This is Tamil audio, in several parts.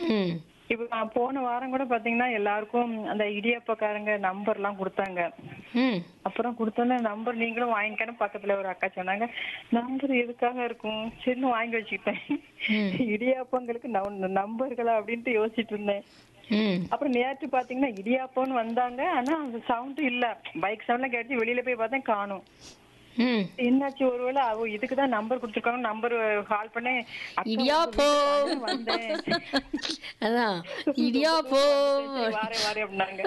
ம் இப்ப நான் போன வாரம் கூட பாத்தீங்கன்னா எல்லாருக்கும் அந்த இடியாப்பக்காரங்க நம்பர் எல்லாம் கொடுத்தாங்க ம் அப்புறம் கொடுத்தோன்னே நம்பர் நீங்களும் வாங்கிக்கணும் பக்கத்துல ஒரு அக்கா சொன்னாங்க நம்பர் எதுக்காக இருக்கும் சரின்னு வாங்கி வச்சுக்கிட்டேன் இடியாப்பங்களுக்கு நம்பர்களா அப்படின்ட்டு யோசிச்சுட்டு இருந்தேன் ம் அப்புறம் நேற்று பாத்தீங்கன்னா இடியாப்பம்னு வந்தாங்க ஆனா அந்த சவுண்ட் இல்ல பைக் சவுண்ட்லாம் கேட்டு வெளியில போய் பார்த்தேன் காணும் ம் என்னாச்சு ஒருவேளை அவ இதுக்குதான் நம்பர் கொடுத்துருக்காங்க நம்பர் கால் பண்ணேன் அக்கா இடியாப்போ உங்க வீட்டுக்கு வந்தேன் அதான் இடியாப்போ சரி, வாரேன் வாரேன் அப்படின்னாங்க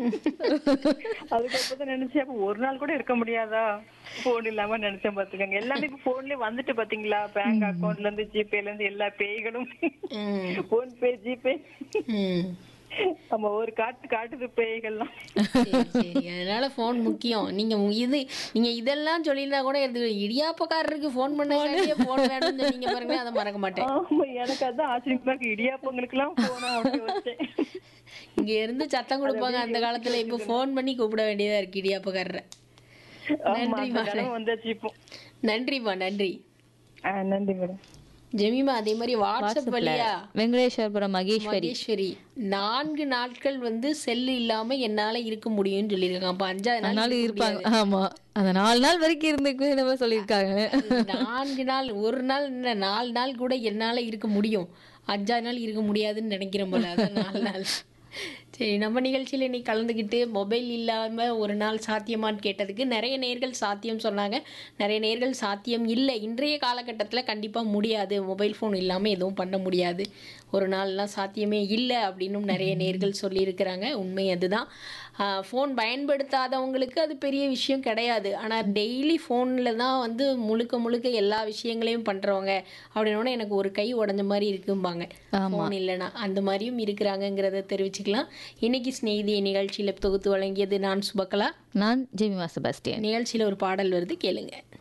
அதுக்கப்புறம் தான் நினைச்சேன் அப்ப ஒரு நாள் கூட இருக்க முடியாதா போன் இல்லாம நினைச்சேன் பாத்துக்கோங்க எல்லாமே இப்ப போன்லயே வந்துட்டு பாத்தீங்களா பேங்க் அக்கவுண்ட்ல இருந்து ஜிபேல இருந்து எல்லா பேய்களும் ம் போன் பே ஜிபே ம் நம்ம ஒரு காட்டு காட்டுது பேய்கள்லாம் சரி சரி அதனால ஃபோன் முக்கியம் நீங்க மு- இது நீங்க இதெல்லாம் சொல்லியிருந்தா கூட எடுத்து இடியாப்பக்காரருக்கு ஃபோன் பண்ண ஃபோன் வேணும்னு சொன்னீங்க பாருங்க அதை மறக்க மாட்டேன் ஆமா எனக்கு அதான் ஆச்சரியமா இருக்கு இடியாப்பங்களுக்கு எல்லாம் போனா அப்படி வச்சேன் இங்க இருந்து சத்தம் கொடுப்பாங்க அந்த காலத்துல இப்ப ஃபோன் பண்ணி கூப்பிட வேண்டியதா இருக்கு இடியாப்பக்காரரை ஆமா நன்றிம்மா. அந்த நிலைமை வந்தாச்சு இப்போ நன்றிம்மா நன்றி ஆ, நன்றி மேடம் ஜெமிமா அதே மாதிரி வாட்ஸ்அப் வழியா வெங்கடேஸ்வரபுரம் மகேஸ்வரி மகேஸ்வரி நான்கு நாட்கள் வந்து செல் இல்லாம என்னால இருக்க முடியும்னு சொல்லியிருக்காங்க அப்ப அஞ்சாவது நாள் அதனால இருக்க இருப்பாங்க ஆமா அந்த நாலு நாள் வரைக்கும் இருந்துக்கு நம்ம சொல்லியிருக்காங்க முடியாது. நான்கு நாள் ஒரு நாள் என்ன நாலு நாள் கூட என்னால இருக்க முடியும் அஞ்சாவது நாள் இருக்க முடியாதுன்னு நினைக்கிறேன் போல அதான் நாலு நாள் சரி நம்ம நிகழ்ச்சியில் இன்னைக்கு கலந்துக்கிட்டு மொபைல் இல்லாமல் ஒரு நாள் சாத்தியமான்னு கேட்டதுக்கு நிறைய நேர்கள் சாத்தியம் சொன்னாங்க நிறைய நேர்கள் சாத்தியம் இல்லை இன்றைய காலகட்டத்தில் கண்டிப்பாக முடியாது மொபைல் ஃபோன் இல்லாமல் எதுவும் பண்ண முடியாது ஒரு நாள்லாம் சாத்தியமே இல்லை அப்படின்னும் நிறைய நேர்கள் சொல்லியிருக்கிறாங்க உண்மை அதுதான் ஃபோன் பயன்படுத்தாதவங்களுக்கு அது பெரிய விஷயம் கிடையாது ஆனால் டெய்லி ஃபோனில் தான் வந்து முழுக்க முழுக்க எல்லா விஷயங்களையும் பண்ணுறவங்க அப்படின்னோடனே எனக்கு ஒரு கை உடஞ்ச மாதிரி இருக்கும்பாங்க ஃபோன் இல்லைன்னா அந்த மாதிரியும் இருக்கிறாங்கங்கிறத தெரிவிச்சுக்கலாம் இன்னைக்கு ஸ்நேகிதி நிகழ்ச்சியில் தொகுத்து வழங்கியது நான் சுபக்கலா நான் ஜெமிமா செபாஸ்டியன் நிகழ்ச்சியில் ஒரு பாடல் வருது கேளுங்க